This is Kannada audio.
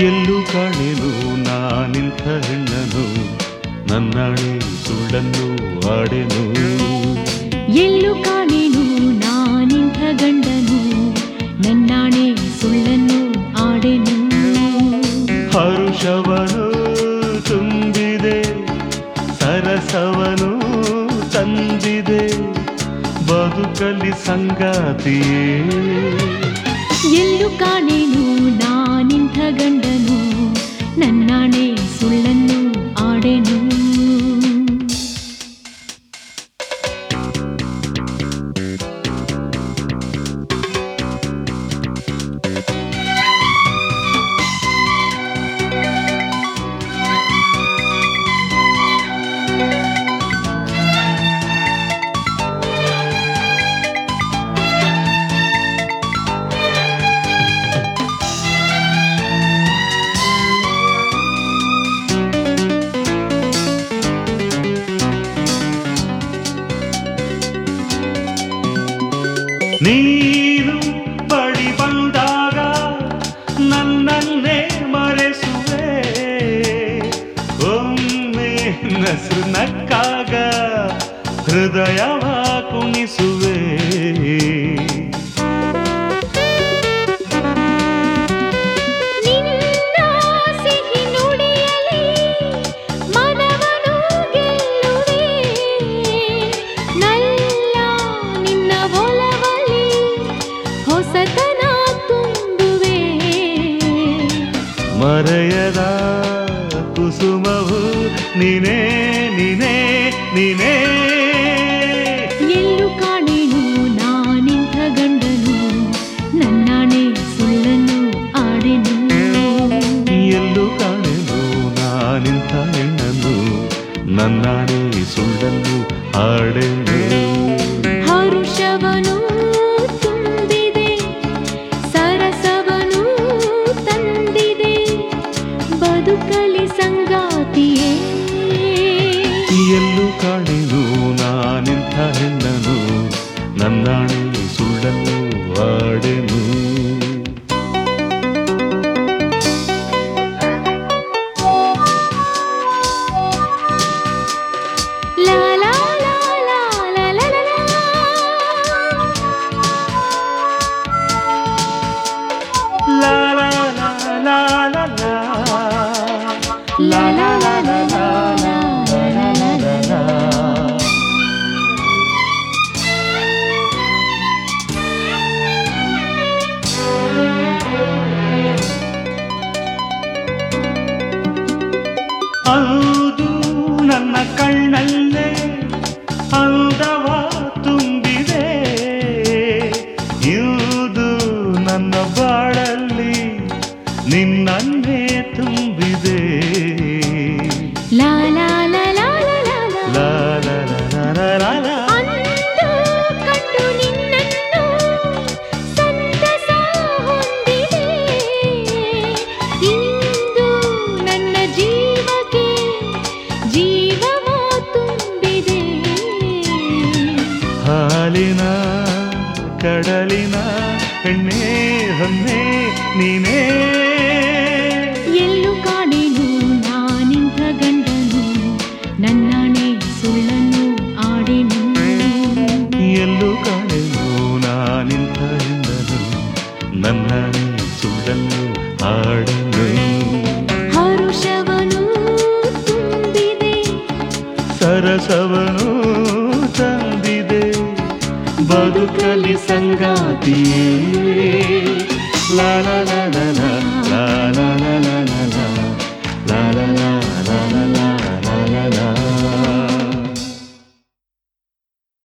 ಎಲ್ಲೂ ಕಾಣೆನು ನಾನಿಂಥ ಹೆಣ್ಣನು ನನ್ನಾಣೆ ಸುಳ್ಳನ್ನು ಆಡೆನು ಎಲ್ಲೂ ಕಾಣೆನು ನಾನಿಂಥ ಗಂಡನು ನನ್ನಾಣೆ ಸುಳ್ಳನ್ನು ಆಡೆನು ಹರುಷವನು ತುಂಬಿದೆ ಸರಸವನು ತಂದಿದೆ ಬದುಕಲಿ ಸಂಗಾತಿಯೇ ಎಲ್ಲೂ ಕಾಣೆನು ನಾನಿಂಥ ಗಂಡನು ನನ್ನಾಣೆ ಸುಳ್ಳನ್ನು ಆಡೆನು ನೀನು ಬಳಿ ಬಂದಾಗ ನನ್ನನ್ನೇ ಮರೆಸುವೆ ಒಮ್ಮೆ ನಸು ನಕ್ಕಾಗ ಹೃದಯವ ಕುಣಿಸುವೆ ನಿನ್ನ ಸಿಹಿ ನುಡಿಯಲಿ ಮನವನು ಗೆಲ್ಲುವೆ ನಲ್ಲ ನಿನ್ನ ಒಲವಲಿ ಹೊಸತನ ತುಂಬುವೆ ಮರೆಯದ ಕುಸುಮವು ನೀನೇ ನೀನೇ ನೀನೇ ಎಲ್ಲೂ ಕಾಣೆನು ನಾನಿಂಥ ಗಂಡನು ನನ್ನಾಣೆ ಸುಳ್ಳನ್ನು ಆಡೆನು ಎಲ್ಲೂ ಕಾಣೆನು ನಾನಿಂಥ ಹೆಣ್ಣನ್ನು ನನ್ನಾಣೆ ಸುಳ್ಳನ್ನು ಆಡೆನು ಹರುಷವನು ತುಂಬಿದೆ ಸರಸವನು ತಂದಿದೆ ಬದುಕಲಿ ಸಂಗಾತಿಯೇ ಎಲ್ಲೂ ಕಾಣೆನು ನಾನಿಂಥ ಹೆಣ್ಣನು ನನ್ನಾಣೆ ಸುಳ್ಳನ್ನು ಆಡೆನು ಲಾ ಲಾ ಲಾ ಲಾ ಲಾ ಲಾ ಲಾ ಲಾ. ಲಾ ಲಾ ಲಾ ಲಾ ಲಾ ಲಾ. ಲಾ ಲಾ ಲಾ ಲಾ ಲಾ ಲಾ ಲಾ ಲಾ ಲಾ ಲಾ. ಹೌದು ನನ್ನ ಕಣ್ಣಲ್ಲೇ ಅಂದವ ತುಂಬಿದೆ ಇದು ನನ್ನ ಬಾಳಲ್ಲಿ ನಿನ್ನನ್ನೇ ತುಂಬಿದೆ ಲಾ ಲಾ ಲಾ ಲಾ ಲಾ ಲಾ ಲಾ. ಲಾ ಲಾ ಲಾ ಲಾ ಲಾ ಲಾ. ಅಂದು ಕಂಡು ನಿನ್ನನ್ನು ಸಂತಸ ಹೊಂದಿದೆ ಇಂದು ನನ್ನ ಜೀವಕ್ಕೆ ಜೀವವ ತುಂಬಿದೆ ಹಾಲಿನ ಕಡಲಿನ ಹೆಣ್ಣೆ ಹೊನ್ನೆ ನೀನೇ ಎಲ್ಲೂ ಕಾಣೆನು ನಾನಿಂಥ ಗಂಡನು ನನ್ನಾಣೆ ಸುಳ್ಳನ್ನು ಆಡೆನು ಎಲ್ಲೂ ಕಾಣೆನು ನಾನಿಂಥ ಹೆಣ್ಣನು ನನ್ನನೆ ಸುಳ್ಳನ್ನು ಆಡನು ಹರುಷವನು ತುಂಬಿದೆ ಸರಸವನು ತಂದಿದೆ ಬದುಕಲಿ ಸಂಗಾತಿಯೇ ಲಾ ಲಾ ಲಾ ಲಾ ಲಾ